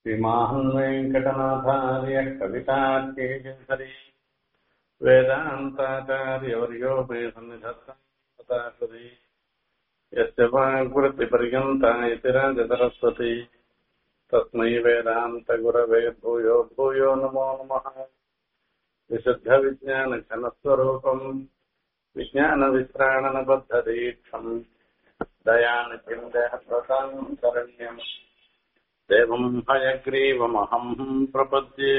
श्रीमाहन् वेङ्कटनाथार्य कवितार्केशरी वेदान्ताचार्यवर्यो मे सन्निधत्तासुरी यस्य वाग्वृत्तिपर्यन्ता इति राजसरस्वती तस्मै वेदान्तगुरवे भूयो भूयो नमो नमः विशुद्धविज्ञानघनस्वरूपम् विज्ञानविश्राणनबद्धदीक्षम् दयानिचिन्दहप्रताम् शरण्यम् देवम् हयग्रीवमहम् प्रपद्ये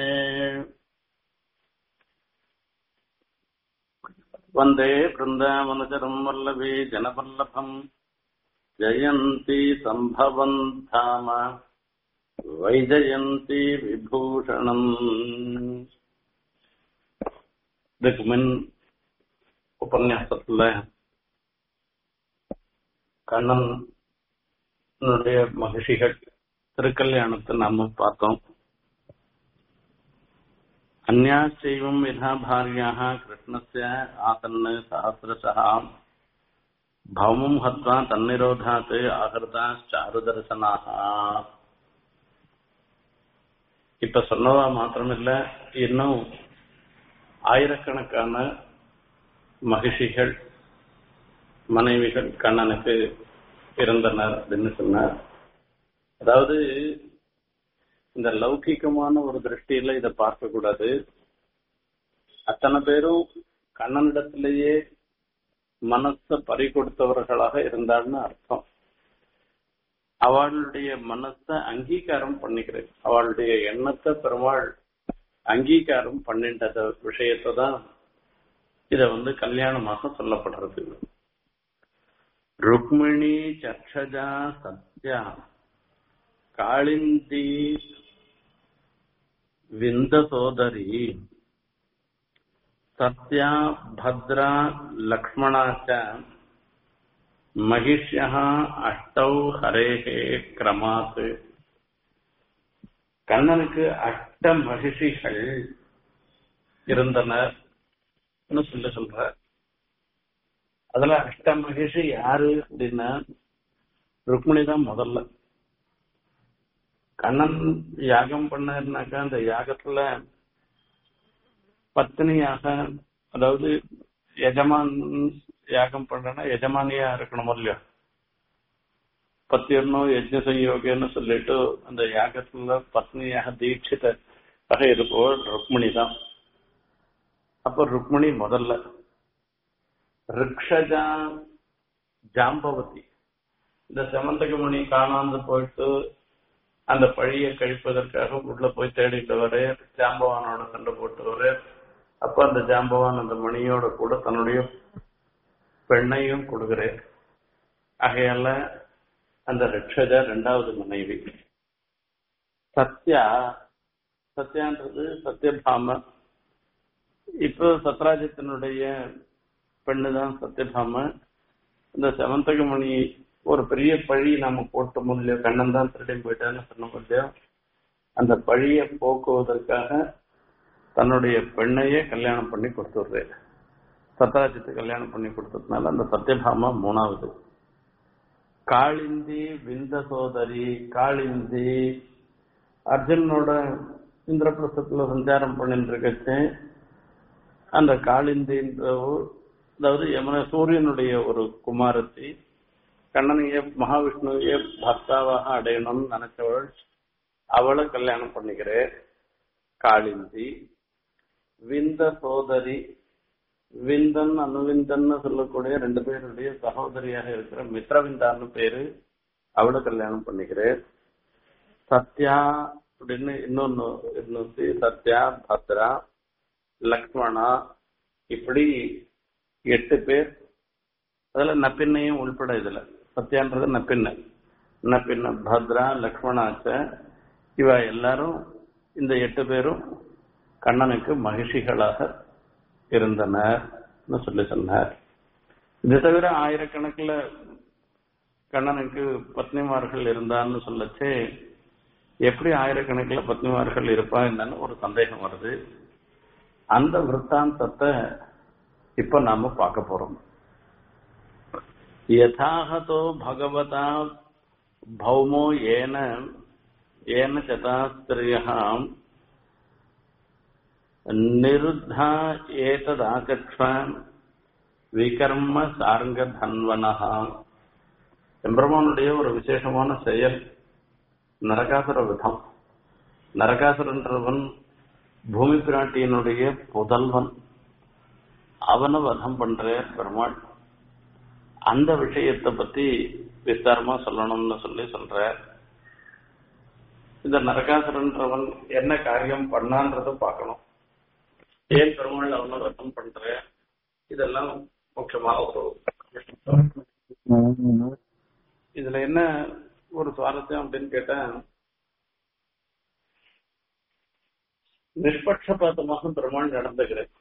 वन्दे बृन्दावनचरम् वल्लभी जनवल्लभम् जयन्ती सम्भवन् धाम வைஜயந்தி விபூஷணம் இதுக்கு முன் உபன்யாசத்துல கண்ணனுடைய மகிழ்ச்சிகள் திருக்கல்யாணத்தை நாம பார்த்தோம் அந்யாச்சைவம் யதா பாரியாக கிருஷ்ணஸ்ய ஆசன்னு சஹசிரசா பௌமம் ஹத்வா தன்னிரோதாத் ஆகிருதா சாருதர்சனாக இப்ப சொன்னதா மாத்திரமில்ல இன்னும் ஆயிரக்கணக்கான மகிழ்ச்சிகள் மனைவிகள் கண்ணனுக்கு இருந்தனர் அப்படின்னு சொன்னார் அதாவது இந்த லௌகிகமான ஒரு திருஷ்டியில இதை பார்க்க கூடாது அத்தனை பேரும் கண்ணனிடத்திலேயே மனசை பறி கொடுத்தவர்களாக இருந்தான்னு அர்த்தம் அவளுடைய மனசை அங்கீகாரம் பண்ணிக்கிறது அவளுடைய எண்ணத்தை பெருமாள் அங்கீகாரம் பண்ணின்றத விஷயத்தை தான் இத வந்து கல்யாணமாக சொல்லப்படுறது ருக்மிணி சர்ஷஜா சத்யா காளிந்தி விந்த சோதரி சத்யா பத்ரா லக்ஷ்மணாச்ச மகிஷ்யா அஷ்டௌ ஹரேகே கிரமாத் கண்ணனுக்கு அஷ்ட மகிஷிகள் இருந்தனர் சொல்ல சொல்ற அதுல அஷ்ட மகிஷி யாரு அப்படின்னா ருக்மிணி தான் முதல்ல கண்ணன் யாகம் பண்ணாருனாக்கா அந்த யாகத்துல பத்தினியாக அதாவது எஜமான் யாகம் பண்றேன்னா எஜமானியா இருக்கணும் இல்லையா பத்தியர்னோ யஜ்ன சயோகன்னு சொல்லிட்டு அந்த யாகத்துல பத்னியாக தீட்சிதாக இருப்பவர் ருக்மிணி தான் அப்ப ருக்மிணி முதல்ல ரிக்ஷஜா ஜாம்பவதி இந்த செமந்தகமணி காணாந்து போயிட்டு அந்த பழிய கழிப்பதற்காக உள்ள போய் தேடிட்டு வரே ஜாம்பவானோட சண்டை போட்டு வரே அப்ப அந்த ஜாம்பவான் அந்த மணியோட கூட தன்னுடைய பெண்ணையும் கொடுக்கிறேன் ஆகையால அந்த ரிக்ஷஜா ரெண்டாவது மனைவி சத்யா சத்யான்றது சத்யபாம இப்போ சத்ராஜித்தனுடைய பெண்ணு தான் சத்யபாம இந்த செவந்தகமணி ஒரு பெரிய பழி நாம போட்ட முடியல கண்ணன் தான் திருடி போயிட்டான்னு சொன்ன இல்லையா அந்த பழியை போக்குவதற்காக தன்னுடைய பெண்ணையே கல்யாணம் பண்ணி கொடுத்துடுறேன் சத்ராஜித்து கல்யாணம் பண்ணி கொடுத்ததுனால அந்த சத்யபாமா மூணாவது காளிந்தி விந்த சோதரி காளிந்தி அர்ஜுனோட இந்திரபிரசத்துல சஞ்சாரம் பண்ணிட்டு இருக்கச்சு அந்த காளிந்தின்ற அதாவது யமுன சூரியனுடைய ஒரு குமாரத்தி கண்ணனைய மகாவிஷ்ணுவையே பர்த்தாவாக அடையணும்னு நினைச்சவள் அவளை கல்யாணம் பண்ணிக்கிறேன் காளிந்தி விந்த சோதரி விந்தன் அணுவிந்தன் சொல்லக்கூடிய ரெண்டு பேருடைய சகோதரியாக இருக்கிற மித்ரவிந்தான்னு பேரு அவளை கல்யாணம் பண்ணிக்கிறேன் சத்யா அப்படின்னு இன்னொன்னு இருந்துச்சு சத்யா பத்ரா லக்ஷ்மணா இப்படி எட்டு பேர் அதுல நப்பின்னையும் உள்பட இதுல சத்யான்றது நப்பின்ன நப்பின்ன பத்ரா லக்ஷ்மணாச்ச இவ எல்லாரும் இந்த எட்டு பேரும் கண்ணனுக்கு மகிழ்ச்சிகளாக இருந்தனர் சொல்லி சொன்னார் இது தவிர ஆயிரக்கணக்கில் கண்ணனுக்கு பத்னிமார்கள் இருந்தான்னு சொல்லச்சே எப்படி ஆயிரக்கணக்கில் பத்னிமார்கள் இருப்பா என்னன்னு ஒரு சந்தேகம் வருது அந்த விற்த்தாந்தத்தை இப்ப நாம பார்க்க போறோம் யதாகதோ பகவதா பௌமோ ஏன ஏன சதாஸ்திரியாம் நிருத்தா ஏததாகத்வான் விகர்ம சார்ங்க தன்வனஹா எம்பெருமானுடைய ஒரு விசேஷமான செயல் நரகாசுர விதம் நரகாசுரன்றவன் பூமி பிராட்டியினுடைய புதல்வன் அவனை வதம் பண்ற பெருமாள் அந்த விஷயத்தை பத்தி விஸ்தாரமா சொல்லணும்னு சொல்லி சொல்ற இந்த நரகாசுரன்றவன் என்ன காரியம் பண்ணான்றத பார்க்கணும் ஏன் பெருமாள் அவனை வதம் பண்ற இதெல்லாம் முக்கியமா ஒரு இதுல என்ன ஒரு சுவாரஸ்யம் அப்படின்னு கேட்டா நிஷ்பட்சபாதமாக பெருமாள் நடந்துகிறேன்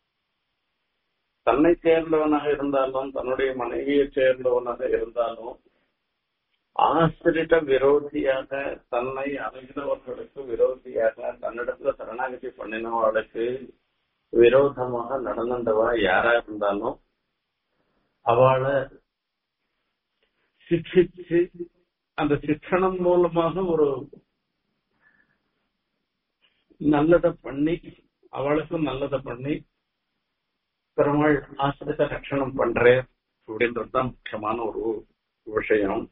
தன்னை சேர்ந்தவனாக இருந்தாலும் தன்னுடைய மனைவியை சேர்ந்தவனாக இருந்தாலும் ஆசிரிட்ட விரோதியாக தன்னை அணுகினவர்களுக்கு விரோதியாக தன்னிடத்துல சரணாகதி பண்ணினவர்களுக்கு விரோதமாக நடந்தவா யாரா இருந்தாலும் அவளை சிக்ஷிச்சு அந்த சிக்ஷணம் மூலமாக ஒரு நல்லதை பண்ணி அவளுக்கும் நல்லதை பண்ணி பெருமாள் ஆசிரித்த ரட்சணம் பண்றேன் அப்படின்றதுதான் முக்கியமான ஒரு விஷயம்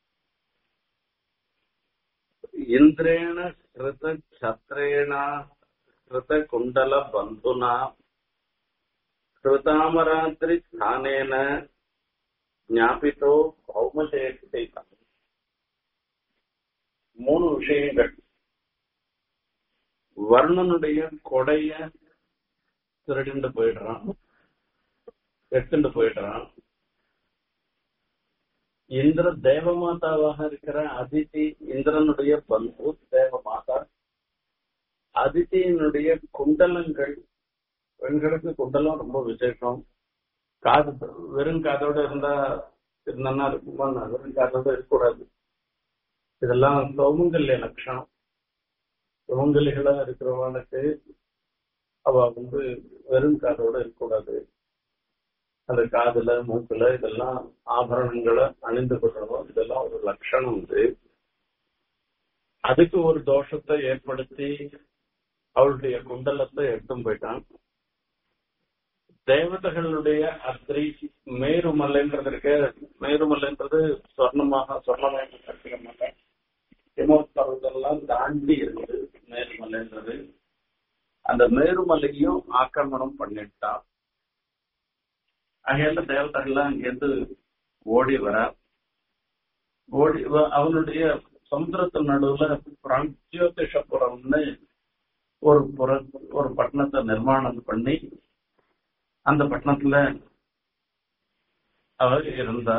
இந்திரேண கிருத சத்ரேணா கிருத குண்டல பந்துனா கிருதாமராத்திரி ஸ்தானேன ஞாபித்தோ பௌமசேகத்தை மூணு விஷயங்கள் வர்ணனுடைய கொடைய திருடிண்டு போயிடுறான் எடுத்துட்டு போயிடுறான் இந்திர தேவமாதாவாக இருக்கிற அதிதி இந்திரனுடைய பந்து தேவமாதா அதிதியினுடைய குண்டலங்கள் பெண்களுக்கு குண்டலம் ரொம்ப விசேஷம் காது வெறும் காதோட இருந்தா இருந்தா இருக்குமா வெறும் காதோட இருக்கக்கூடாது இதெல்லாம் சௌமங்கல்ய லட்சணம் சுமங்கலிகளா இருக்கிறவனுக்கு அவ வந்து வெறும் காதோட இருக்கக்கூடாது அந்த காதுல மூக்குல இதெல்லாம் ஆபரணங்களை அணிந்து கொள்ளணும் இதெல்லாம் ஒரு லட்சணம் வந்து அதுக்கு ஒரு தோஷத்தை ஏற்படுத்தி அவளுடைய குண்டலத்தை எடுத்தும் போயிட்டான் தேவதைகளுடைய அத்திரி மேருமலைன்றதற்கு மேருமலைன்றது சொர்ணமாக சொர்ணமாக கட்டிட மலை ஹிமவத் பர்வதெல்லாம் தாண்டி இருக்குது மேருமலைன்றது அந்த மேருமலையும் ஆக்கிரமணம் பண்ணிட்டான் ஆகையால தேவதைகள்லாம் அங்கிருந்து ஓடி வர ஓடி அவனுடைய சமுத்திரத்து நடுவுல பிராஞ்சியோதிஷபுரம்னு ஒரு புற ஒரு பட்டணத்தை நிர்மாணம் பண்ணி அந்த பட்டணத்துல அவர் இருந்தா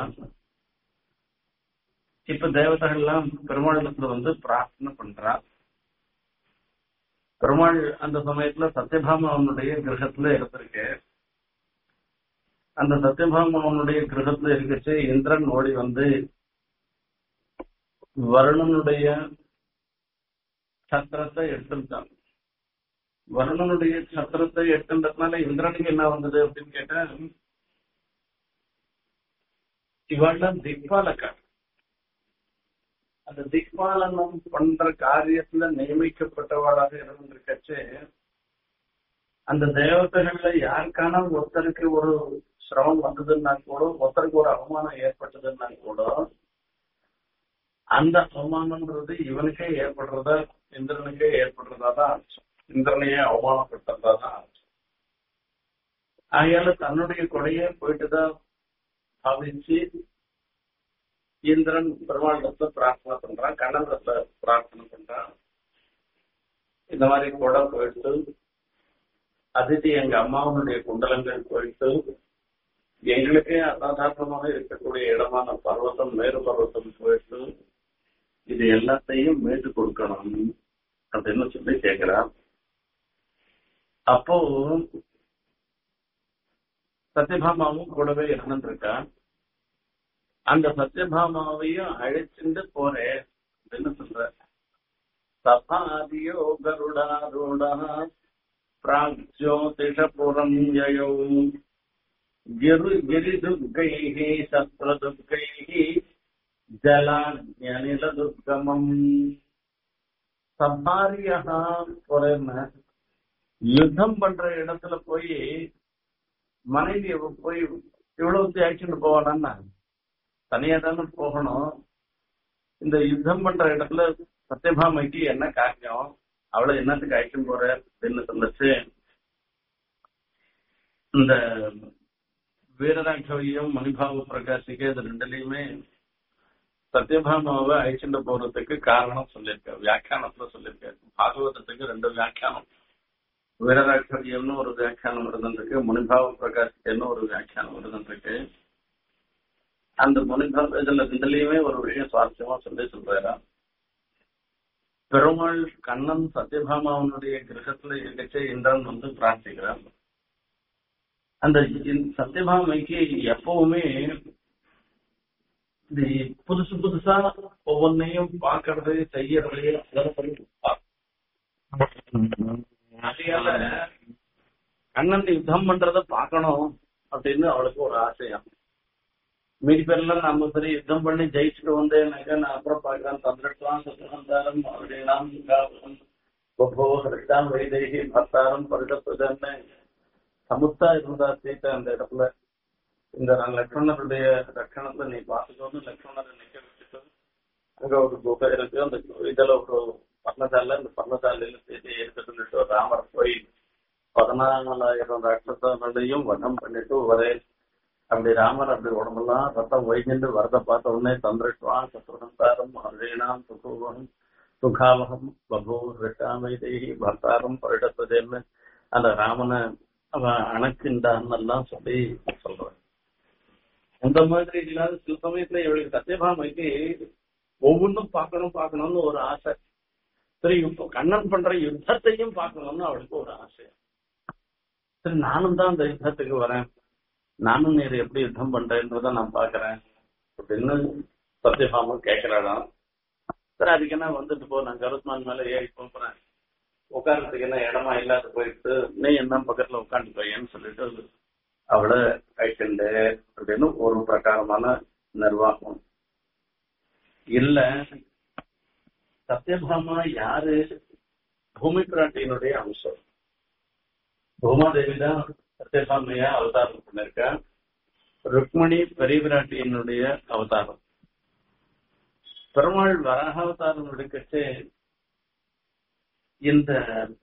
இப்ப தேவதைகள்லாம் பெருமாளத்துல வந்து பிரார்த்தனை பண்றா பெருமாள் அந்த சமயத்துல சத்யபாமா அவனுடைய கிரகத்துல இருந்திருக்கு அந்த சத்யபாமா அவனுடைய கிரகத்துல இருக்கச்சு இந்திரன் ஓடி வந்து வருணனுடைய சத்திரத்தை எடுத்துட்டான் வருணனுடைய சத்திரத்தை எடுத்துன்றதுனால இந்திரனுக்கு என்ன வந்தது அப்படின்னு கேட்டா இவெல்லாம் திக்பாலக்கா அந்த திக்பாலனம் பண்ற காரியத்துல நியமிக்கப்பட்டவளாக இருந்திருக்கச்சு அந்த தேவதைகள்ல யாருக்கான ஒருத்தருக்கு ஒரு சிரமம் வந்ததுன்னா கூட ஒருத்தருக்கு ஒரு அவமானம் ஏற்பட்டதுன்னா கூட அந்த அவமானம்ன்றது இவனுக்கே ஏற்படுறதா இந்திரனுக்கே ஏற்படுறதா தான் அர்த்தம் இந்திரனையே அவமானப்படுத்துறதா தான் அர்த்தம் ஆகையால தன்னுடைய கொடையே போயிட்டுதான் பாவிச்சு இந்திரன் பெருமாளத்தை பிரார்த்தனை பண்றான் கண்ணனத்தை பிரார்த்தனை பண்றான் இந்த மாதிரி கொடை போயிட்டு அதிதி எங்க அம்மாவனுடைய குண்டலங்கள் போயிட்டு எங்களுக்கே அசாதாரணமாக இருக்கக்கூடிய இடமான பர்வதம் மேரு பர்வதம் போயிட்டு இது எல்லாத்தையும் மீட்டு கொடுக்கணும் அப்படின்னு சொல்லி கேட்கிறார் அப்போ சத்யபாமாவும் கூடவே இருந்துருக்கா அந்த சத்யபாமாவையும் அழைச்சிட்டு போறேன் அப்படின்னு சொல்ற சபாதியோ கருடாரூடா प्राग्ज्योतिषपुरम् ययौ गिरु गिरिदुर्गैः शस्त्रदुर्गैः जलाज्ञनिलदुर्गमम् சபாரியா போறேன்னு யுத்தம் பண்ற இடத்துல போய் மனைவிய போய் இவ்வளவு ஆக்சிடென்ட் போவானா தனியா தானே போகணும் இந்த யுத்தம் பண்ற இடத்துல சத்யபாமைக்கு என்ன காரியம் அவளை என்னத்துக்கு அழைச்சுன்னு போற அப்படின்னு சொல்லிச்சு இந்த வீரராகவியும் மணிபாபு பிரகாஷிக்கு இது ரெண்டுலயுமே சத்யபாமாவை அழைச்சிட்டு போறதுக்கு காரணம் சொல்லியிருக்காரு வியாக்கியானத்துல சொல்லியிருக்காரு பாகவதத்துக்கு ரெண்டு வியாக்கியானம் வீரராகவியம்னு ஒரு வியாக்கியானம் இருந்துருக்கு முனிபாவ பிரகாஷிக்கன்னு ஒரு வியாக்கியானம் இருந்துருக்கு அந்த முனிபாவ இதுல இதுலயுமே ஒரு விஷயம் சுவாரஸ்யமா சொல்லி சொல்றாரா பெருமாள் கண்ணன் சத்யபாமாவனுடைய கிரகத்துல இருக்கச்சே இந்திரன் வந்து பிரார்த்திக்கிறான் அந்த சத்யபாமைக்கு எப்பவுமே இது புதுசு புதுசா ஒவ்வொன்னையும் பாக்குறது செய்யறது அதெல்லாம் பண்ணி அதனால கண்ணன் யுத்தம் பண்றத பாக்கணும் அப்படின்னு அவளுக்கு ஒரு ஆசையம் மீதி பேர்லாம் நம்ம சரி யுத்தம் பண்ணி ஜெயிச்சுட்டு வந்தேன்னாக்க நான் அப்புறம் பாக்குறேன் தந்திரட்லாம் சுத்தந்தாரம் அப்படின்னாம் போ ஹரிதாம் வைதேகி பத்தாரம் பருடப்புதன்னு சமுத்தா இருந்தா சீட்டை அந்த இடத்துல இந்த லக்ஷ்மணருடைய லட்சணத்தை நீ பார்த்துக்கோன்னு லக்ஷ்மணரை நிக்க வச்சுட்டு அங்க ஒரு குகை இருக்கு அந்த இதுல ஒரு பர்ணசாலை அந்த பர்ணசாலையில சீட்டை எடுத்துட்டு ராமர் போய் பதினாலாயிரம் ராட்சசங்களையும் வனம் பண்ணிட்டு ஒரே அப்படி ராமர் அப்படி உடம்பெல்லாம் ரத்தம் வைகிண்டு வரத பார்த்த உடனே தந்திரஷ்வான் சத்ருசந்தாரம் ஹரீணாம் சுகூவம் சுகாவகம் பபு ரிட்டாமை தேகி பர்த்தாரம் பரிடத்ததேன்னு அந்த ராமனை அவன் அணைக்கின்றான்னு எல்லாம் சொல்லி சொல்றான் அந்த மாதிரி இல்லாத சில சமயத்துல இவளுக்கு சத்யபாமைக்கு ஒவ்வொன்றும் பார்க்கணும் பார்க்கணும்னு ஒரு ஆசை சரி இப்போ கண்ணன் பண்ற யுத்தத்தையும் பார்க்கணும்னு அவளுக்கு ஒரு ஆசை சரி நானும் தான் அந்த யுத்தத்துக்கு வரேன் நானும் நீர் எப்படி யுத்தம் பண்றேன்றத நான் பாக்குறேன் அப்படின்னு சத்யபாமா கேட்கிறாளாம் சரி அதுக்கு என்ன வந்துட்டு போ நான் கருத்மான் மேல ஏறி போறேன் உட்கார்றதுக்கு என்ன இடமா இல்லாத போயிட்டு நீ என்ன பக்கத்துல உட்காந்து போயேன்னு சொல்லிட்டு அவளை கைக்கண்டு அப்படின்னு ஒரு பிரகாரமான நிர்வாகம் இல்ல சத்யபாமா யாரு பூமி பிராட்டியினுடைய அம்சம் பூமாதேவி தான் சத்யபாமையா அவதாரம் பண்ணிருக்கா ருக்மணி பெரியபிராட்டியினுடைய அவதாரம் பெருமாள் வராக அவதாரம் எடுக்கச்சே இந்த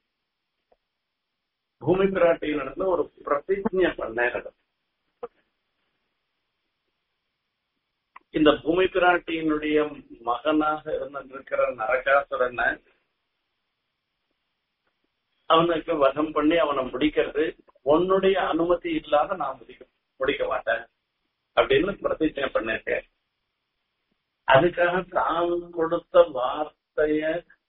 பூமி பிராட்டியினிடத்துல ஒரு பிரதிஜை பண்ண இந்த பூமி பிராட்டியினுடைய மகனாக இருந்திருக்கிற நரகாசுரனை அவனுக்கு வதம் பண்ணி அவனை முடிக்கிறது உன்னுடைய அனுமதி இல்லாத நான் முடிக்க முடிக்க மாட்டேன் அப்படின்னு பிரதிஜை பண்ணிருக்கேன் அதுக்காக தான் கொடுத்த வார்த்தைய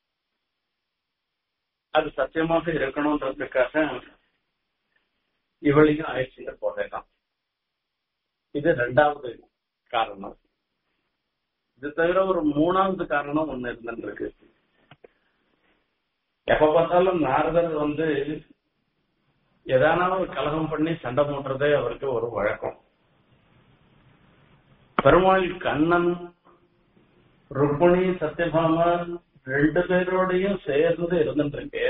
அது சத்தியமாக இருக்கணும்ன்றதுக்காக இவளையும் அழைச்சிட்டு போகலாம் இது ரெண்டாவது காரணம் இது தவிர ஒரு மூணாவது காரணம் ஒண்ணு இருந்துருக்கு எப்ப பார்த்தாலும் நாரதர் வந்து எதானா ஒரு கலகம் பண்ணி சண்டை போடுறதே அவருக்கு ஒரு வழக்கம் பெருமாள் கண்ணன் ருக்மணி சத்யபாமா ரெண்டு பேரோடையும் சேர்ந்து இருந்துட்டு இருக்கு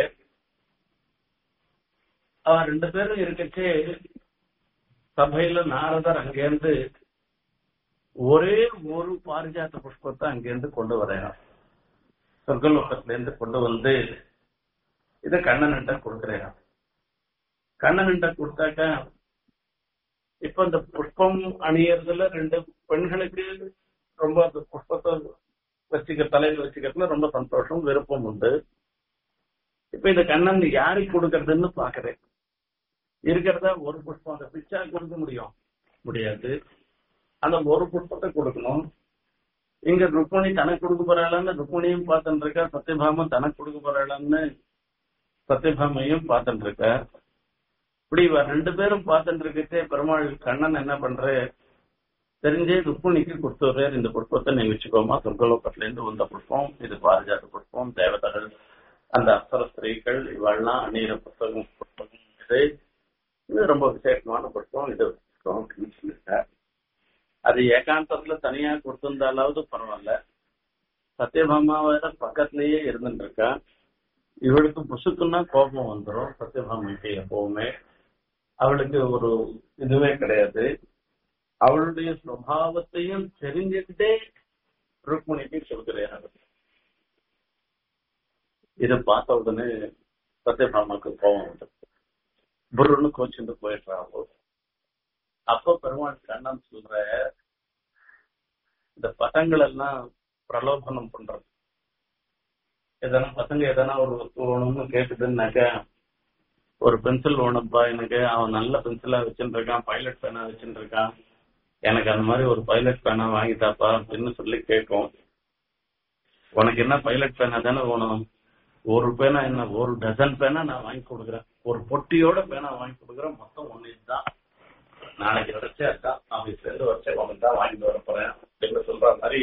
அவன் ரெண்டு பேரும் இருக்கச்சே சபையில நாரதர் அங்கேருந்து ஒரே ஒரு பாரிஜாத்த புஷ்பத்தை அங்கேருந்து கொண்டு வரையணும் சொர்க்கலோகத்துல இருந்து கொண்டு வந்து இத கண்ணன்கிட்ட கொடுக்குறேன் கண்ணன்கிட்ட கொடுத்தாக்க இப்ப இந்த புஷ்பம் அணியறதுல ரெண்டு பெண்களுக்கு ரொம்ப அந்த புஷ்பத்தை வச்சுக்க தலையில வச்சுக்கிறதுல ரொம்ப சந்தோஷம் விருப்பம் உண்டு இப்ப இந்த கண்ணன் யாருக்கு கொடுக்கறதுன்னு பாக்குறேன் இருக்கிறதா ஒரு புஷ்பம் அந்த பிச்சா கொடுக்க முடியும் முடியாது அந்த ஒரு புஷ்பத்தை கொடுக்கணும் இங்க ருக்மணி தனக்கு கொடுக்க போறாளான்னு ருக்மணியும் பார்த்துட்டு இருக்கா சத்யபாமன் தனக்கு கொடுக்க போறாளான்னு சத்யபாமையும் பார்த்துட்டு இருக்க இப்படி இவ ரெண்டு பேரும் பார்த்துட்டு இருக்கச்சே பெருமாள் கண்ணன் என்ன பண்ற தெரிஞ்சே ருக்மணிக்கு கொடுத்துடுறாரு இந்த புஷ்பத்தை நீ வச்சுக்கோமா சொர்க்கலோகத்துல இருந்து வந்த புஷ்பம் இது பாரிஜாத புஷ்பம் தேவதர்கள் அந்த அப்சர ஸ்திரீகள் இவெல்லாம் அணியிற புத்தகம் புஷ்பம் இது இது ரொம்ப விசேஷமான புஷ்பம் இது வச்சுக்கோம் அப்படின்னு சொல்லிட்டார் அது ஏகாந்தத்துல தனியா கொடுத்திருந்தாலாவது பரவாயில்ல சத்யபாமாவை பக்கத்துல பக்கத்திலேயே இருந்துட்டு இருக்கா இவளுக்கு புசுக்குன்னா கோபம் வந்துடும் சத்யபாமிக்கு எப்பவுமே அவளுக்கு ஒரு இதுவே கிடையாது அவளுடைய சுவாவத்தையும் தெரிஞ்சுக்கிட்டே ருக்மணிக்கு சொல்கிறார் இதை பார்த்த உடனே சத்யபாமாக்கு கோபம் வந்துருக்கு புருன்னு கோச்சுட்டு போயிடுறாங்க அப்ப பெருமாள் கண்ணன் சொல்ற இந்த பசங்கள் எல்லாம் பிரலோபனம் பண்றது எதனா பசங்க எதனா ஒரு வஸ்து வேணும்னு கேக்குதுன்னாக்கா ஒரு பென்சில் வேணும்ப்பா எனக்கு அவன் நல்ல பென்சிலா வச்சுட்டு இருக்கான் பைலட் பேனா வச்சுட்டு இருக்கான் எனக்கு அந்த மாதிரி ஒரு பைலட் பேனா வாங்கிட்டாப்பா அப்படின்னு சொல்லி கேட்கும் உனக்கு என்ன பைலட் பேனா தானே வேணும் ஒரு பேனா என்ன ஒரு டசன் பேனா நான் வாங்கி கொடுக்குறேன் ஒரு பொட்டியோட பேனா வாங்கி கொடுக்குறேன் மொத்தம் ஒன்னு தான் நாளைக்கு வரைச்சே அதான் ஆபீஸ்ல இருந்து வரைச்சே உனக்கு தான் வாங்கிட்டு வர போறேன் அப்படின்னு சொல்ற மாதிரி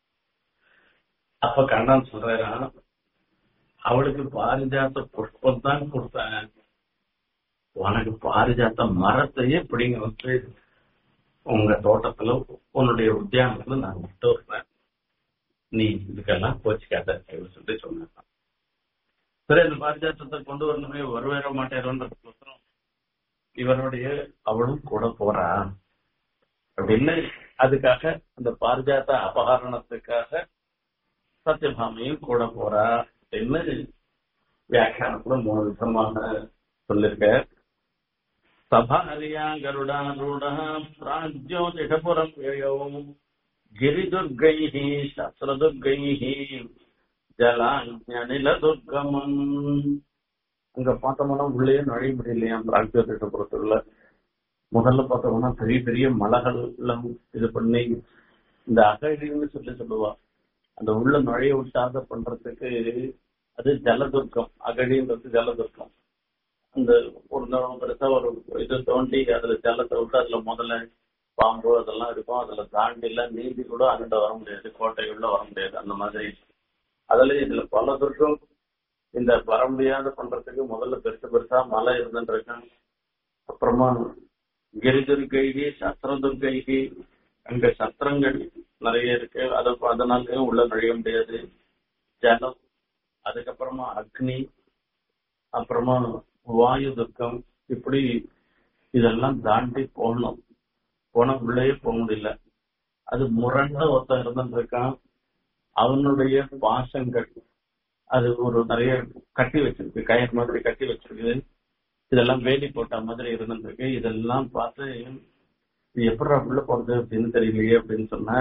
அப்ப கண்ணன் சொல்றான் அவளுக்கு பாரிஜாத்த புஷ்பம் தான் கொடுத்தேன் உனக்கு பாரிஜாத்த மரத்தையே பிடிங்க வச்சு உங்க தோட்டத்துல உன்னுடைய உத்தியானத்துல நான் விட்டு வருவேன் நீ இதுக்கெல்லாம் கோச்சிக்காத அப்படின்னு சொல்லி சொன்னான் சரி இந்த பாரிஜாத்தத்தை கொண்டு வரணுமே வருவேற மாட்டேறோன்றதுக்கோசரம் இவருடைய அவளும் கூட போறா அப்படின்னு அதுக்காக அந்த பாரிஜாத்த அபகரணத்துக்காக சத்யபாமியும் கூட போறா அப்படின்னு வியாக்கியானத்துல மூணு விதமாக சொல்லிருக்க சபாரியா கருடாரூட பிராஜ்யோதிஷபுரம் வேயவும் கிரிதுர்கைஹி சஸ்ரதுர்கைஹி ஜலாஞ்சனில துர்கமன் அங்க பார்த்தோம்னா உள்ளே நுழைய முடியலையா பிராஜ்யோதிஷபுரத்துல முதல்ல பார்த்தோம்னா பெரிய பெரிய மலைகள் எல்லாம் இது பண்ணி இந்த அகழின்னு சொல்லி சொல்லுவா அந்த உள்ள நுழைய விட்டாத பண்றதுக்கு அது ஜலதுர்க்கம் அகழின்றது ஜலதுர்க்கம் அந்த ஒரு ந- பெருசா ஒரு இது தோண்டி அதுல ஜலத்தை விட்டு அதுல முதல்ல பாம்பு அதெல்லாம் இருக்கும் அதுல தாண்டி எல்லாம் நீந்தி கூட அங்கிட்ட வர முடியாது கோட்டை உள்ள வர முடியாது அந்த மாதிரி அதுல இதுல பல துர்க்கம் இந்த வர முடியாத பண்றதுக்கு முதல்ல பெருசு பெருசா மலை இருந்துருக்காங்க அப்புறமா கிரிதுர்கைகி சத்திரதுர்கைகி அங்க சத்திரங்கள் நிறைய இருக்கு அது அதனாலயும் உள்ள நுழைய முடியாது ஜலம் அதுக்கப்புறமா அக்னி அப்புறமா வாயு துக்கம் இப்படி இதெல்லாம் தாண்டி போகணும் போனா உள்ளேயே போக முடியல அது முரண்ட ஒருத்தன் இருந்துருக்கான் அவனுடைய பாசங்கள் அது ஒரு நிறைய கட்டி வச்சிருக்கு கயிறு மாதிரி கட்டி வச்சிருக்கு இதெல்லாம் வேலி போட்ட மாதிரி இருந்துருக்கு இதெல்லாம் பார்த்து இது எப்படி உள்ள போறது அப்படின்னு தெரியலையே அப்படின்னு சொன்னா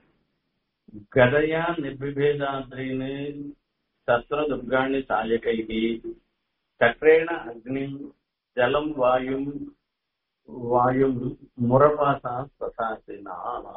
கதையா நிர்விபேதாந்திரின்னு சத்ர துர்காணி சாயகைகி சக்கரேண அக்னி ஜலம் வாயும் வாயும் முரபாசா பிரசாசினா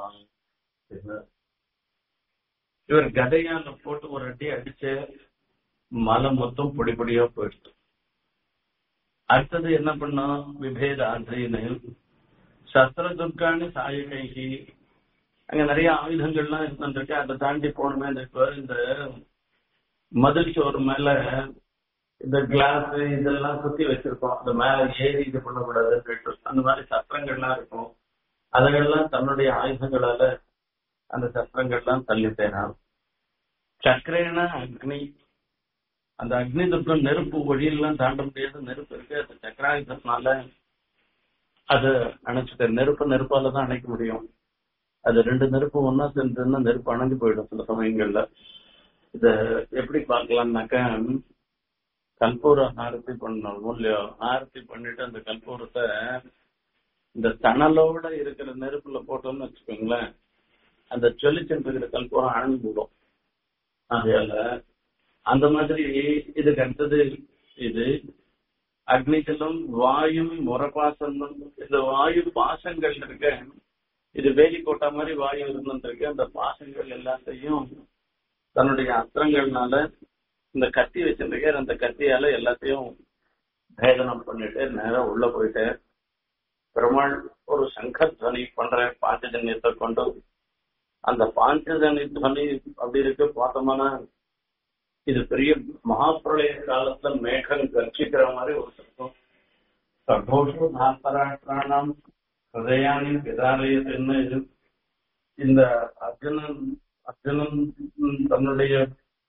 இவர் கதையால போட்டு ஒரு அடி அடிச்சு மலை மொத்தம் பொடி பொடியா போயிடுச்சு அடுத்தது என்ன பண்ணா விபேத ஆந்திரின்னு சஸ்திர துர்காணி சாயகைகி அங்க நிறைய ஆயுதங்கள்லாம் இருந்துருக்கு அதை தாண்டி போகணுமே இந்த இப்ப இந்த மதில் சோறு மேல இந்த கிளாஸ் இதெல்லாம் சுத்தி வச்சிருக்கோம் அந்த மேல ஏறி இது பண்ணக்கூடாது அந்த மாதிரி சத்திரங்கள்லாம் இருக்கும் அதுகள்லாம் தன்னுடைய ஆயுதங்களால அந்த சத்திரங்கள்லாம் தள்ளிட்டேனா சக்கரேன அக்னி அந்த அக்னி துர்க்கம் நெருப்பு வழியெல்லாம் தாண்ட முடியாத நெருப்பு இருக்கு அந்த சக்கராயுதத்தினால அது அணைச்சிட்ட நெருப்பு நெருப்பால தான் அணைக்க முடியும் அது ரெண்டு நெருப்பு ஒன்னா சேர்ந்துன்னா நெருப்பு அணைஞ்சு போயிடும் சில சமயங்கள்ல இத எப்படி பார்க்கலாம்னாக்கா கற்பூர ஆரத்தி பண்ணணும் இல்லையோ ஆரத்தி பண்ணிட்டு அந்த கற்பூரத்தை இந்த தணலோட இருக்கிற நெருப்புல போட்டோம்னு வச்சுக்கோங்களேன் அந்த சொலிச்சுட்டு இருக்கிற கற்பூரம் அணைஞ்சு போடும் ஆகையால அந்த மாதிரி இதுக்கு அடுத்தது இது அக்னிஜலம் வாயும் முறப்பாசனம் இந்த வாயு பாசங்கள் இருக்க இது வேலி கோட்டா மாதிரி வாயு இருந்திருக்கு அந்த பாசங்கள் எல்லாத்தையும் தன்னுடைய அஸ்திரங்கள்னால இந்த கத்தி வச்சிருக்க அந்த கத்தியால எல்லாத்தையும் பேதனம் பண்ணிட்டு நேரம் உள்ள போயிட்டு பெருமாள் ஒரு சங்கத்வனி பண்ற பாஞ்சஜன்யத்தை கொண்டு அந்த பாஞ்சஜனி துவனி அப்படி இருக்கு பார்த்தோம்னா இது பெரிய மகாபிரளய காலத்துல மேகம் கர்ச்சிக்கிற மாதிரி ஒரு சத்தம் சகோஷ நாற்பராணம் ஹிருதயானி பிதாலயத்தின்னு இது இந்த அர்ஜுனன் அர்ஜுனன் தன்னுடைய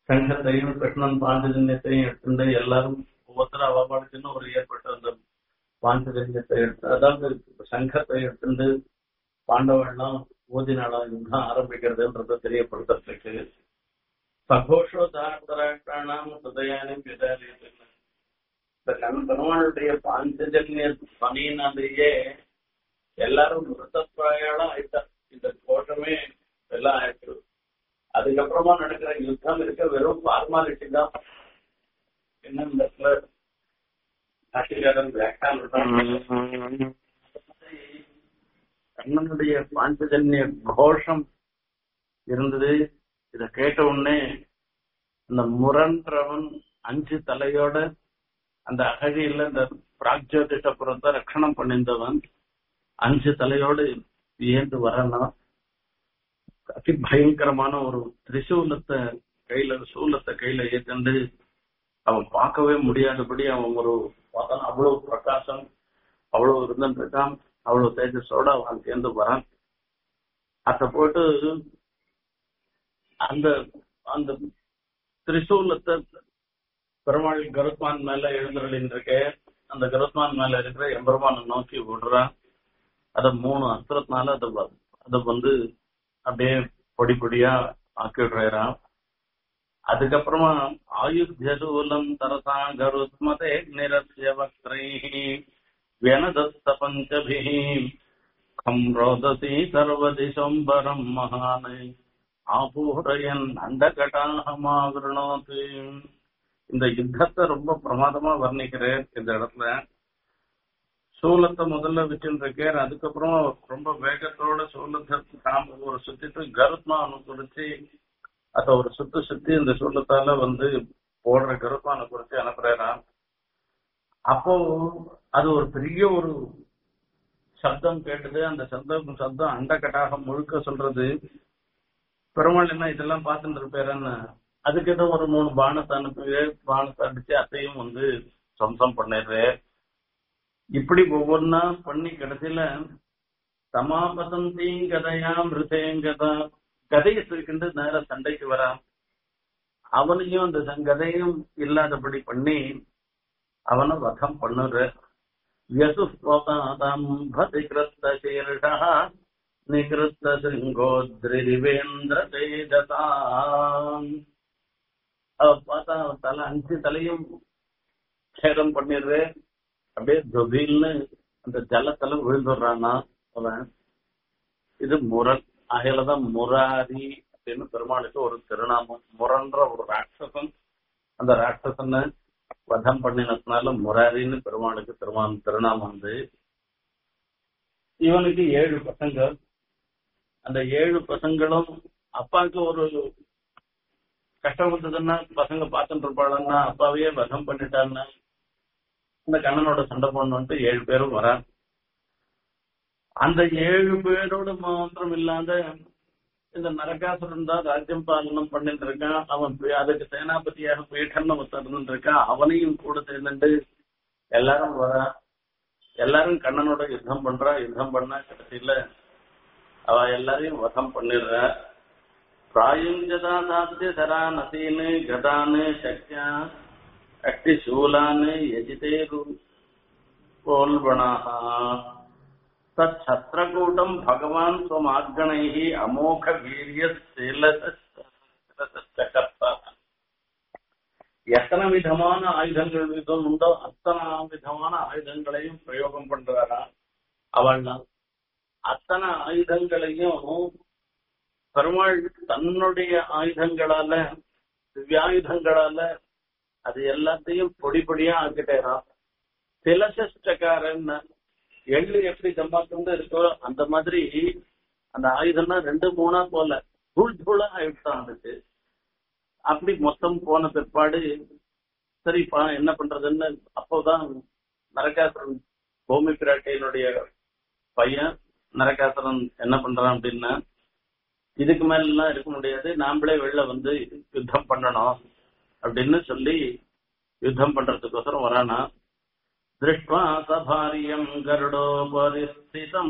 சங்கத்தையும் கிருஷ்ணன் பாஞ்சஜன்யத்தையும் எடுத்துட்டு எல்லாரும் ஒவ்வொருத்தரும் அவபாடுக்குன்னு ஒரு ஏற்பட்ட அந்த பாஞ்சஜன்யத்தை எடுத்து அதாவது சங்கத்தை எடுத்துட்டு பாண்டவெல்லாம் ஊதினாலாம் யுத்தம் ஆரம்பிக்கிறதுன்றத தெரியப்படுத்துறதுக்கு சகோஷோ தாராணாம் சுதயானி விதாலயத்தில் இந்த கண் பெருமாளுடைய பாஞ்சஜன்ய பணியினாலேயே எல்லாரும் மிருத்தப்பிராயாலும் ஆயிட்டா இந்த கோஷமே எல்லாம் ஆயிடுச்சு அதுக்கப்புறமா நடக்கிற யுத்தம் இருக்க வெறும் ஃபார்மாலிட்டி தான் என்ன இந்த இடத்துல ஆட்சிக்காரன் வியாக்கியானம் கண்ணனுடைய பாஞ்சஜன்ய கோஷம் இருந்தது இத கேட்ட உடனே அந்த முரன்றவன் அஞ்சு தலையோட அந்த அகழியில இந்த பிராக்ஜோதிஷபுரத்தை ரட்சணம் பண்ணிருந்தவன் அஞ்சு தலையோடு ஏந்து வரணும் அதி பயங்கரமான ஒரு திரிசூலத்தை கையில சூலத்தை கையில ஏற்கண்டு அவன் பார்க்கவே முடியாதபடி அவன் ஒரு பார்த்தான் அவ்வளவு பிரகாசம் அவ்வளவு இருந்துட்டு இருக்கான் அவ்வளவு தேஜஸோட அவன் சேர்ந்து வரான் அத போட்டு அந்த அந்த திரிசூலத்தை பெருமாள் கருத்மான் மேல எழுந்தருளின் இருக்க அந்த கருத்மான் மேல இருக்கிற எம்பெருமானை நோக்கி விடுறான் அத மூணு அஸ்திரத்தினால அத அத வந்து அப்படியே பொடி பொடியா ஆக்கி விடுறான் அதுக்கப்புறமா ஆயுத்தியசூலம் தரசா கருத்மதே நிரஸ்ய வக்ரை व्यनदत्त पञ्चभिः खम् रोदसी सर्वदिशम्बरम् महान् ஆபூரையன் அண்டகட்டாகமாவிரணோத்து இந்த யுத்தத்தை ரொம்ப பிரமாதமா வர்ணிக்கிறேன் இந்த இடத்துல சூலத்தை முதல்ல வச்சுட்டு இருக்கார் அதுக்கப்புறம் ரொம்ப வேகத்தோட சூலத்தை காம்பு ஒரு சுத்திட்டு கருத்மானு குறிச்சு அத ஒரு சுத்து சுத்தி இந்த சூலத்தால வந்து போடுற கருத்மானை குறிச்சு அனுப்புறாராம் அப்போ அது ஒரு பெரிய ஒரு சப்தம் கேட்டது அந்த சப்தம் சப்தம் அண்டக்கட்டாக முழுக்க சொல்றது பெருமாள் என்ன இதெல்லாம் பார்த்துட்டு இருப்பாருன்னு அதுக்கு ஏதோ ஒரு மூணு பானத்தை அனுப்பி பானத்தை அடிச்சு அத்தையும் வந்து சொந்தம் பண்ணிடுற இப்படி ஒவ்வொன்னா பண்ணி கடைசியில சமாபசந்தி கதையா மிருதேங்கதா கதையை தூக்கிண்டு நேர சண்டைக்கு வரான் அவனையும் அந்த கதையும் இல்லாதபடி பண்ணி அவனை வதம் பண்ணுற யசுஸ்வதாதம் பதிகிருத்த சீர்ஷா நிகிருத்த சிங்கோத்ரிவேந்திர தேஜசாம் அவ பார்த்தா அவன் தலை அஞ்சு தலையும் சேதம் பண்ணிடுற அப்படியே துபில்னு அந்த ஜலத்துல விழுந்துடுறானா அவன் இது முரண் அகையிலதான் முராரி அப்படின்னு பெருமாளுக்கு ஒரு திருநாமம் முரன்ற ஒரு ராட்சசன் அந்த ராட்சசனை வதம் பண்ணினதுனால முராரின்னு பெருமாளுக்கு திருமான் திருநாமம் வந்து இவனுக்கு ஏழு பசங்க அந்த ஏழு பசங்களும் அப்பாவுக்கு ஒரு கஷ்டம் வந்ததுன்னா பசங்க பார்த்துட்டு இருப்பாளன்னா அப்பாவையே வதம் பண்ணிட்டான்னா இந்த கண்ணனோட சண்டை போடணும்ட்டு ஏழு பேரும் வரான் அந்த ஏழு பேரோட மாத்திரம் இல்லாத இந்த நரகாசுரன் தான் ராஜ்யம் பாலனம் பண்ணிட்டு இருக்கான் அவன் அதுக்கு சேனாபதியாக பீட்டன்னு ஒருத்தர் இருக்கான் அவனையும் கூட சேர்ந்துட்டு எல்லாரும் வரான் எல்லாரும் கண்ணனோட யுத்தம் பண்றா யுத்தம் பண்ணா கடைசியில அவ எல்லாரையும் வதம் பண்ணிடுற பிராயுஞ்சதா சாத்திய சரா நசீனு கதானு சக்தியா அட்டி சூலானு எஜிதேரு கோல்பணாக தச்சத்திரகூட்டம் பகவான் ஸ்வமார்கணைः அமோக வீரிய எத்தனை விதமான ஆயுதங்கள் வீதம் உண்டோ அத்தனை விதமான ஆயுதங்களையும் பிரயோகம் பண்றாரா அவள்லாம் அத்தனை ஆயுதங்களையும் பெருமாள் தன்னுடைய ஆயுதங்களால திவ்யாயுதங்களால அது எல்லாத்தையும் பொடி பொடியா ஆக்கிட்டேறான் திலசக்காரன் எள்ளு எப்படி ஜம்மாத்துண்டு இருக்கோ அந்த மாதிரி அந்த ஆயுதம்னா ரெண்டு மூணா போல தூள் தூளா ஆயிடுதான் அதுக்கு அப்படி மொத்தம் போன பிற்பாடு சரிப்பா என்ன பண்றதுன்னு அப்போதான் நரகாசுரன் பூமி பிராட்டியினுடைய பையன் நரகாசுரன் என்ன பண்றான் அப்படின்னா இதுக்கு மேல எல்லாம் இருக்க முடியாது நாமளே வெளில வந்து யுத்தம் பண்ணணும் அப்படின்னு சொல்லி யுத்தம் பண்றதுக்கோசரம் வரானா दृष्ट्वा सभार्यम् गरुडोपरि स्थितम्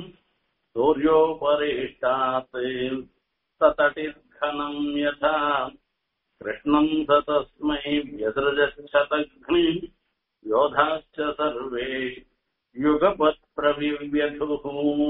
सूर्योपरिष्टात् सतटिर्घनम् यथा कृष्णम् स तस्मै व्यसृजच्छतघ्नि योधाश्च सर्वे युगपत् प्रविव्यधुः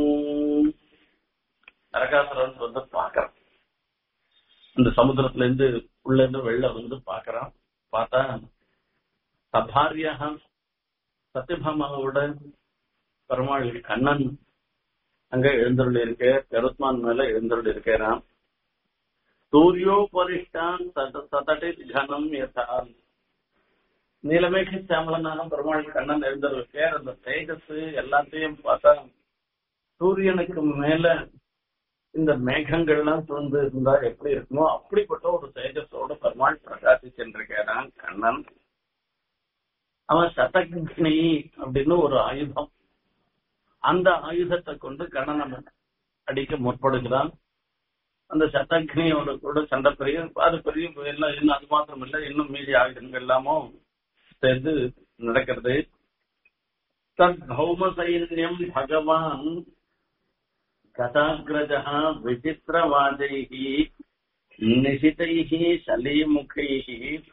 நரகாசுரன் வந்து பாக்குறான் இந்த சமுத்திரத்துல இருந்து உள்ள இருந்து வெளில வந்து பாக்குறான் பார்த்தா சபாரியாக சத்யபாமாவோட பெருமாள் கண்ணன் அங்க எழுந்தருள் இருக்க கருத்மான் மேல எழுந்தருள் இருக்கிறான் சூரியோபரிஷ்டான் சதடை ஜனம் யதா நீலமேக சாமலனான பெருமாள் கண்ணன் எழுந்தருள் அந்த தேஜஸ் எல்லாத்தையும் பார்த்தா சூரியனுக்கு மேல இந்த மேகங்கள்லாம் சூழ்ந்து இருந்தா எப்படி இருக்குமோ அப்படிப்பட்ட ஒரு தேஜஸோட பெருமாள் பிரகாசிச்சிருக்கிறான் கண்ணன் அவன் சதக்னி அப்படின்னு ஒரு ஆயுதம் அந்த ஆயுதத்தை கொண்டு கண்ணனை அடிக்க முற்படுகிறான் அந்த சதக்னியோட கூட சண்டை பெரிய அது பெரிய எல்லாம் இன்னும் அது மாத்திரம் இல்ல இன்னும் மீதி ஆயுதங்கள் எல்லாமும் சேர்ந்து நடக்கிறது தத் பௌம சைன்யம் பகவான் கதாகிரஜः विचित्रवाजैः निशितैः शलीमुखैः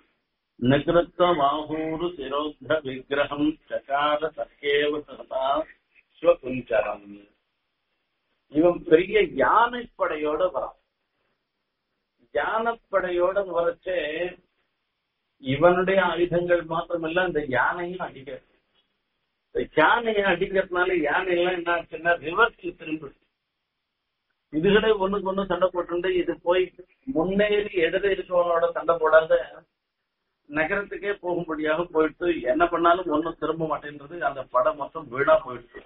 निकृत्तबाहूरुशिरोग्धविग्रहम् चकार सख्येव सदा ஸ்வகுஞ்சரம் இவன் பெரிய யானைப்படையோட வரான் யானைப்படையோட வரச்சே இவனுடைய ஆயுதங்கள் மாத்திரமல்ல இந்த யானையும் அடிக்க இந்த யானையை அடிக்கிறதுனால யானை எல்லாம் என்ன ஆச்சுன்னா ரிவர்ஸ் திரும்பி இதுகளே ஒண்ணுக்கு ஒண்ணு சண்டை போட்டு இது போய் முன்னேறி எதிர இருக்கவனோட சண்டை போடாத நகரத்துக்கே போகும்படியாக போயிட்டு என்ன பண்ணாலும் ஒண்ணும் திரும்ப மாட்டேன்றது அந்த படம் மொத்தம் வீணா போயிடுச்சு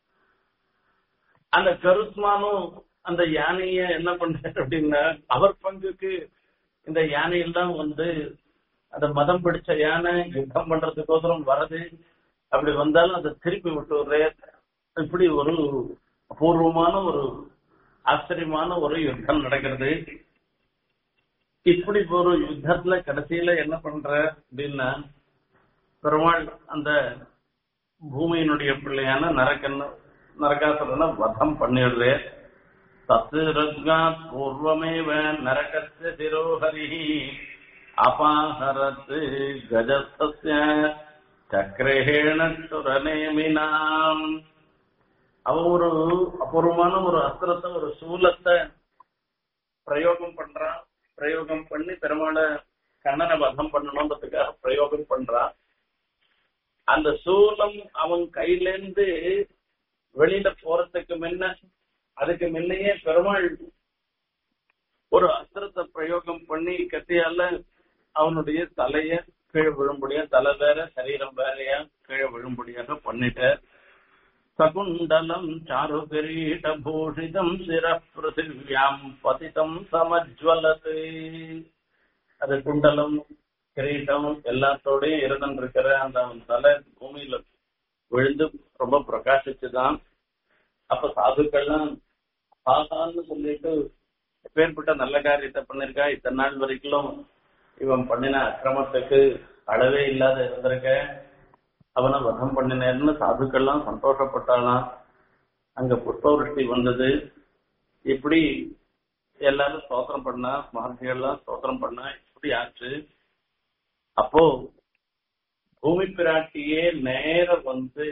அந்த கருத்மானும் அந்த யானைய என்ன பண்றாரு அப்படின்னா அவர் பங்குக்கு இந்த யானையெல்லாம் வந்து அந்த மதம் பிடிச்ச யானை யுத்தம் பண்றதுக்கோசரம் வரது அப்படி வந்தாலும் அதை திருப்பி விட்டு விடுறே இப்படி ஒரு அபூர்வமான ஒரு ஆச்சரியமான ஒரு யுத்தம் நடக்கிறது இப்படி ஒரு யுத்தத்துல கடைசியில என்ன பண்ற அப்படின்னா பெருமாள் அந்த பூமியினுடைய பிள்ளையான நரக்கன்னு நரகாசுரனை வதம் பண்ணிடுறே தத்து ரத்காத் பூர்வமேவ நரகஸ்ய சிரோஹரி அபாஹரத் கஜஸ்தஸ்ய சக்கரேண சுரநேமினாம் அவன் ஒரு அபூர்வமான ஒரு அஸ்திரத்தை ஒரு சூலத்தை பிரயோகம் பண்றான் பிரயோகம் பண்ணி பெருமாளை கண்ணனை வதம் பண்ணணுன்றதுக்காக பிரயோகம் பண்றான் அந்த சூலம் அவன் கையில இருந்து வெளியில போறதுக்கு முன்ன அதுக்கு முன்னையே பெருமாள் ஒரு அஸ்திரத்தை பிரயோகம் பண்ணி கத்தியால அவனுடைய தலைய கீழே விழும்படியா தலை வேற சரீரம் வேறையா கீழே விழும்படியாக பண்ணிட்ட சகுண்டலம் சாரு கிரீட பூஷிதம் சிர பிருத்திவியாம் பதிதம் சமஜ்வலது அது குண்டலம் கிரீட்டம் எல்லாத்தோடையும் இருந்துட்டு இருக்கிற அந்த அவன் தலை பூமியில விழுந்து ரொம்ப பிரகாசிச்சுதான் அப்ப சாதுக்கள்லாம் சாதான்னு சொல்லிட்டு எப்பேற்பட்ட நல்ல காரியத்தை பண்ணிருக்கா இத்தனை நாள் வரைக்கும் இவன் பண்ணின அக்கிரமத்துக்கு அளவே இல்லாத இருந்திருக்க அவனை வதம் பண்ணினேன்னு சாதுக்கள்லாம் சந்தோஷப்பட்டாலாம் அங்க புஷ்பவருஷ்டி வந்தது இப்படி எல்லாரும் ஸ்தோத்திரம் பண்ணா மகர்ஷிகள்லாம் ஸ்தோத்திரம் பண்ணா இப்படி ஆச்சு அப்போ பூமி பிராட்டியே நேர வந்து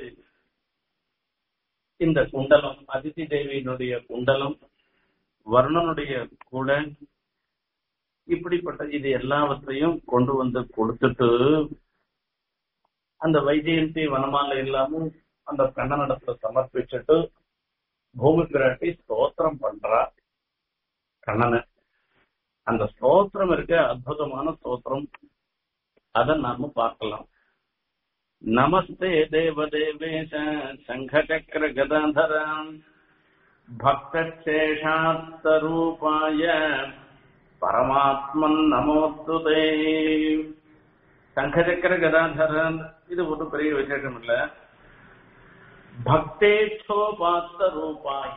இந்த குண்டலம் அதிதி தேவியினுடைய குண்டலம் வர்ணனுடைய கூட இப்படிப்பட்ட இது எல்லாவற்றையும் கொண்டு வந்து கொடுத்துட்டு அந்த வைஜெயந்தி வனமால இல்லாம அந்த கண்ணனிடத்துல சமர்ப்பிச்சுட்டு பூமி பிராட்டி ஸ்தோத்திரம் பண்றா கண்ணனை அந்த ஸ்தோத்திரம் இருக்க அற்புதமான ஸ்தோத்திரம் அதை நாம பார்க்கலாம் நமஸ்தே தேவதேவேஷ சங்கச்சக்கர கதாதரான் பக்தேஷாத்தரூபாய பரமாத்மன் நமோத்துதே சங்கச்சக்கர கதாதரன் இது ஒரு பெரிய விசேஷம் இல்ல பக்தேச்சோபாத்த ரூபாய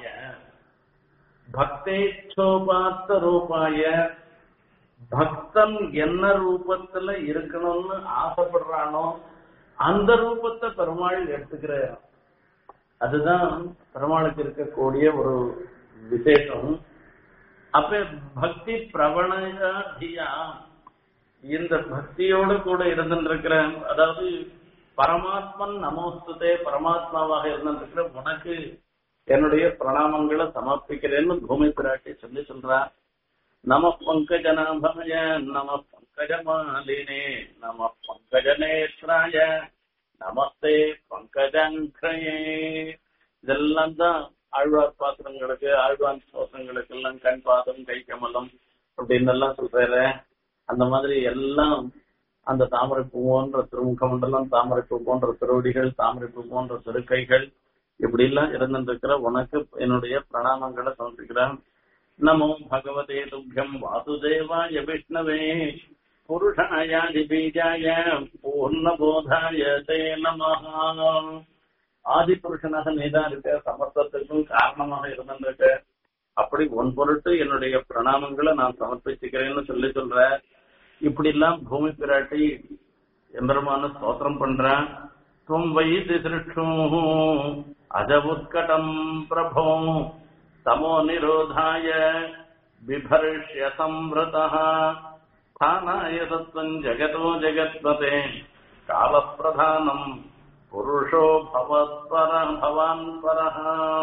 பக்தேச்சோபாத்த ரூபாய பக்தன் என்ன ரூபத்துல இருக்கணும்னு ஆசைப்படுறானோ அந்த ரூபத்தை பெருமாள் எடுத்துக்கிறார் அதுதான் பெருமாளுக்கு இருக்கக்கூடிய ஒரு விசேஷம் அப்ப பக்தி பிரவணதியா இந்த பக்தியோடு கூட இருந்துருக்கிற அதாவது பரமாத்மன் நமோஸ்துதே பரமாத்மாவாக இருந்திருக்கிற உனக்கு என்னுடைய பிரணாமங்களை சமர்ப்பிக்கிறேன்னு பூமி பிராட்டி சொல்லி சொல்றா நம பங்கஜநாபாய நம பங்கஜமாலினே நம பங்கஜநேத்ராய நமஸ்தே பங்கஜங்கயே இதெல்லாம் தான் ஆழ்வார் பாத்திரங்களுக்கு ஆழ்வான் சோசங்களுக்கு எல்லாம் கண் பாதம் கை கமலம் அப்படின்னு எல்லாம் சொல்றாரு அந்த மாதிரி எல்லாம் அந்த தாமரை பூவோன்ற திருமுக மண்டலம் தாமரை பூ போன்ற திருவடிகள் தாமரை பூ போன்ற திருக்கைகள் இப்படி எல்லாம் இருந்திருக்கிற உனக்கு என்னுடைய பிரணாமங்களை சமர்ப்பிக்கிறேன் நமோ பகவதே துப்பியம் வாசுதேவாய விஷ்ணவே புருஷாயாதி பீஜாய பூர்ணபோதாய தே நமஹா ஆதி புருஷனாக நீதான் இருக்க சமர்த்தத்துக்கும் காரணமாக இருந்திருக்க அப்படி உன் பொருட்டு என்னுடைய பிரணாமங்களை நான் சமர்ப்பிச்சுக்கிறேன்னு சொல்லி சொல்ற இப்படி எல்லாம் பூமி பிராட்டி எம்பெருமான ஸ்தோத்திரம் பண்றான் துவம் வைதி சிருஷ்டு அஜ உத்கடம் பிரபோ தமோ நிரோதாய பிபர்ஷ்ய சம்ருதா ஸ்தானாய தத்வம் ஜெகதோ ஜெகத்வதே காலப்பிரதானம் புருஷோ பவத்பர பவான் பரஹ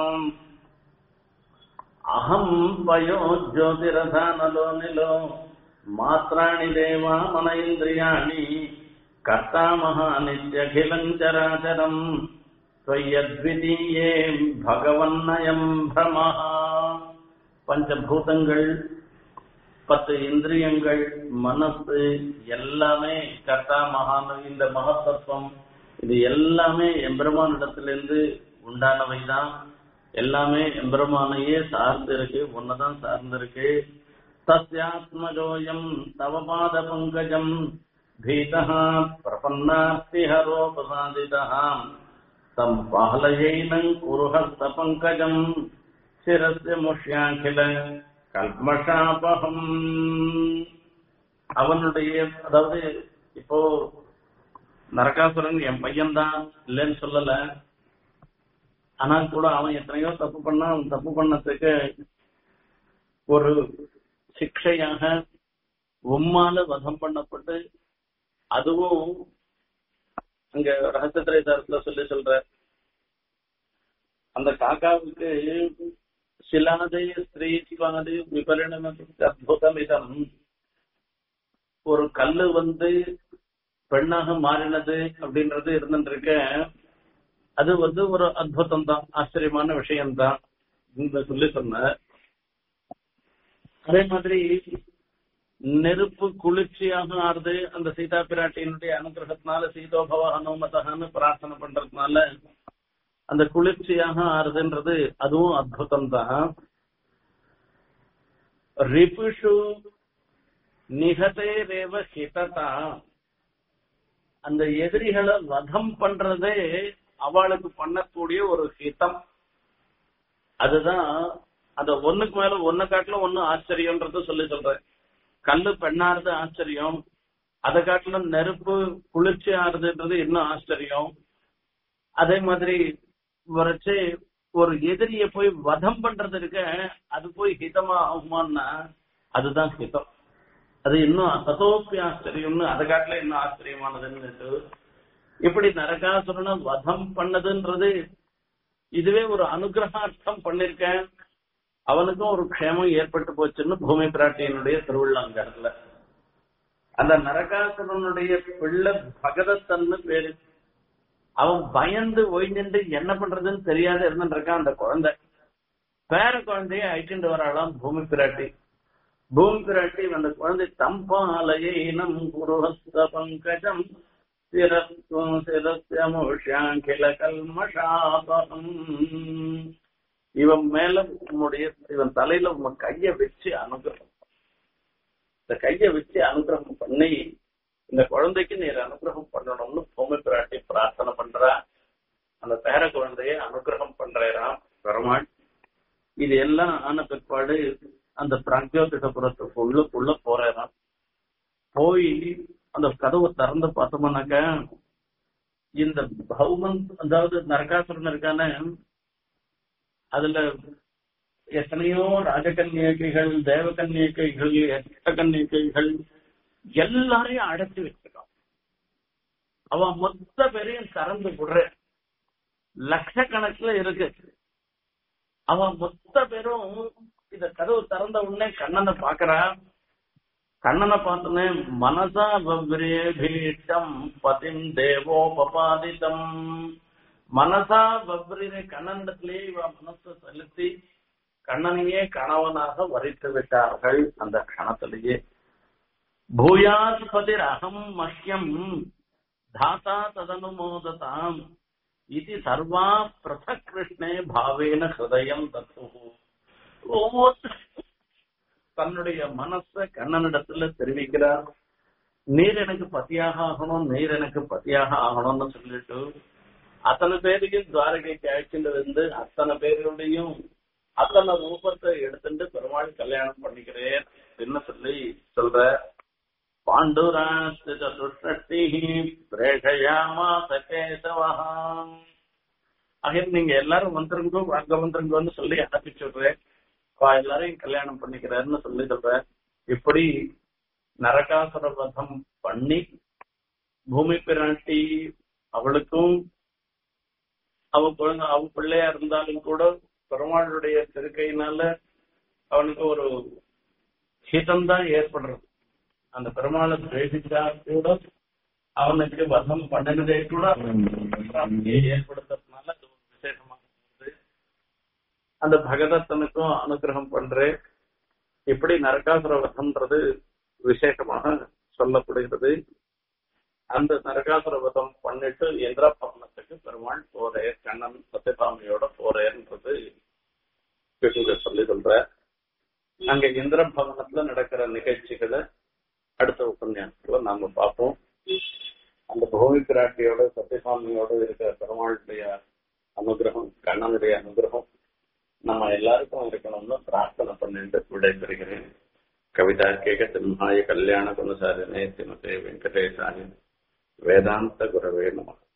அகம் பயோ ஜோதிரதானலோ நிலோ மாத்ராணி தேவா மன இந்திரியாணி கர்த்தாமஹ நித்யகிலம் சராச்சரம் त्वयद्वितीये பகவன்னயம் பிரமஹ பஞ்சபூதங்கள் பத்து இந்திரியங்கள் மனசு எல்லாமே கர்த்தா மகான் இந்த மகத்தத்துவம் இது எல்லாமே எம்பெருமானிடத்திலிருந்து உண்டானவைதான் எல்லாமே எம்பெருமானையே சார்ந்து இருக்கு ஒன்னதான் சார்ந்து இருக்கு தஸ்யாத்மஜோயம் தவ பாத பங்கஜம் भीतः प्रपन्नास्ति हरोपसादितः तं बालयैनं कुरुहस्तपङ्कजम् शिरस्य मुष्याखिल கல்மஷாபகம் அவனுடைய அதாவது இப்போ நரகாசுரன் என் பையன்தான் இல்லைன்னு சொல்லல ஆனா கூட அவன் எத்தனையோ தப்பு பண்ணா அவன் தப்பு பண்ணதுக்கு ஒரு சிக்ஷையாக உம்மால வதம் பண்ணப்பட்டு அதுவும் அங்க ரகசியத்திரை தரத்துல சொல்லி சொல்ற அந்த காக்காவுக்கு சிலாதை ஸ்திரீ சிவாது விபரிணம அத்புதம் இதம் ஒரு கல்லு வந்து பெண்ணாக மாறினது அப்படின்றது இருந்துருக்க அது வந்து ஒரு அத்புதம் தான் ஆச்சரியமான விஷயம்தான் இந்த சொல்லி சொன்ன அதே மாதிரி நெருப்பு குளிர்ச்சியாக ஆறுது அந்த சீதா பிராட்டியினுடைய அனுகிரகத்தினால சீதோபவ அனுமதகான்னு பிரார்த்தனை பண்றதுனால அந்த குளிர்ச்சியாக ஆறுதுன்றது அதுவும் அற்புதம் தான் ரிபுஷு நிகதே ரேவ ஹிததா அந்த எதிரிகளை வதம் பண்றதே அவளுக்கு பண்ணக்கூடிய ஒரு ஹிதம் அதுதான் அந்த ஒண்ணுக்கு மேல ஒண்ணு காட்டுல ஒண்ணு ஆச்சரியம்ன்றது சொல்லி சொல்றேன் கல்லு பெண்ணாறுது ஆச்சரியம் அதை காட்டிலும் நெருப்பு குளிர்ச்சி ஆறுதுன்றது இன்னும் ஆச்சரியம் அதே மாதிரி வரைச்சு ஒரு எதிரிய போய் வதம் பண்றது இருக்க அது போய் ஹிதமா ஆகுமான்னா அதுதான் ஹிதம் அது இன்னும் சதோப்பி ஆச்சரியம்னு அதை காட்டில இன்னும் ஆச்சரியமானதுன்னு இப்படி நரகாசுரனை வதம் பண்ணதுன்றது இதுவே ஒரு அனுகிரகார்த்தம் பண்ணிருக்கேன் அவனுக்கும் ஒரு க்ஷேமம் ஏற்பட்டு போச்சுன்னு பூமி பிராட்டியினுடைய திருவிழா அந்த இடத்துல அந்த நரகாசுரனுடைய பிள்ளை பகதத்தன்னு பேரு அவன் பயந்து ஒய்ஞ்சுட்டு என்ன பண்றதுன்னு தெரியாத இருந்துருக்கான் அந்த குழந்தை பேர குழந்தைய அழிச்சுட்டு வராளாம் பூமி பிராட்டி பூமி பிராட்டி அந்த குழந்தை தம்பாலயை நம் குருஹஸ்த பங்கஜம் சிரஸ்வம் சிரஸ்யமுஷாங்கில கல்மஷாபகம் இவன் மேல உன்னுடைய இவன் தலையில உன் கைய வச்சு அனுகிரகம் இந்த கைய வச்சு அனுகிரகம் பண்ணி இந்த குழந்தைக்கு நீர் அனுகிரகம் பண்ணணும்னு பூமி பிராட்டி பிரார்த்தனை பண்றா அந்த பேர குழந்தைய அனுகிரகம் பண்றாராம் பெருமாள் இது எல்லாம் ஆன பிற்பாடு அந்த பிராக்யோதிடபுரத்துக்கு உள்ளுக்குள்ள போறாராம் போய் அந்த கதவை திறந்து பார்த்தோம்னாக்க இந்த பௌமன் அதாவது நரகாசுரன் இருக்கான அதுல எத்தனையோ ராஜகன்னியகைகள் தேவகன்னியகைகள் யட்சகன்னியகைகள் எல்லாரையும் அடைச்சு வச்சிருக்கான் அவன் மொத்த பேரையும் திறந்து விடுற லட்சக்கணக்குல இருக்கு அவன் மொத்த பேரும் இத கதவு திறந்த உடனே கண்ணனை பாக்குறான் கண்ணனை பார்த்தோன்னே மனசா பவ்ரே பீட்டம் பதிம் தேவோபபாதிதம் மனசா பவ்ரினை கண்ணனிடத்திலேயே இவன் மனசை செலுத்தி கண்ணனையே கணவனாக வரித்து விட்டார்கள் அந்த கணத்திலேயே பூயாத் பதிர் அகம் மஹ்யம் தாத்தா ததனுமோததாம் இது சர்வா பிரதக் கிருஷ்ணே பாவேன ஹிருதயம் தத்து ஒவ்வொரு தன்னுடைய மனச கண்ணனிடத்துல தெரிவிக்கிறார் நீர் எனக்கு பத்தியாக ஆகணும் நீர் எனக்கு பத்தியாக ஆகணும்னு சொல்லிட்டு அத்தனை பேரையும் துவாரகைக்கு அழைச்சிட்டு வந்து அத்தனை பேருடையும் அத்தனை ரூபத்தை எடுத்துட்டு பெருமாள் கல்யாணம் பண்ணிக்கிறேன் என்ன சொல்லி சொல்ற பாண்டுராஸ்து சதுஷ்டி பிரேஷயாமாச கேசவஹாம் ஆக நீங்க எல்லாரும் வந்துருங்க அங்க வந்துருங்கன்னு சொல்லி அனுப்பி சொல்றேன் வா எல்லாரையும் கல்யாணம் பண்ணிக்கிறாருன்னு சொல்லி சொல்ற இப்படி நரகாசுர வதம் பண்ணி பூமி பிராட்டி அவளுக்கும் அவ குழந்தை அவ பிள்ளையா இருந்தாலும் கூட பெருமாளுடைய திருக்கையினால அவனுக்கு ஒரு ஹிதம் தான் ஏற்படுறது அந்த பெருமாளை துவேஷிச்சா கூட அவனுக்கு வதம் பண்ணினதே கூட ஏற்படுத்துறதுனால அது ஒரு விசேஷமாக இருந்தது. அந்த பகதத்தனுக்கும் அனுகிரகம் பண்றேன் இப்படி நரகாசுர வதம்ன்றது விசேஷமாக சொல்லப்படுகிறது அந்த நரகாசுர வதம் பண்ணிட்டு இந்திரபவனத்துக்கு பெருமாள் போறேன் கண்ணன் சத்யபாமியோட போறேன்றது கிருஷ்ண சொல்லி சொல்ற அங்க இந்திர பவனத்துல நடக்கிற நிகழ்ச்சிகளை அடுத்த உபன்யாசத்துல நாம பார்ப்போம் அந்த பூமி பிராட்டியோட சத்யசாமியோட இருக்கிற பெருமாளுடைய அனுகிரகம் கண்ணனுடைய அனுகிரகம் நம்ம எல்லாருக்கும் இருக்கணும்னு பிரார்த்தனை பண்ணிட்டு விடைபெறுகிறேன் கவிதா கேக சிம்ஹாய கல்யாண குணசாரினே சிமதே வெங்கடேசாய வேதாந்த குரவே நம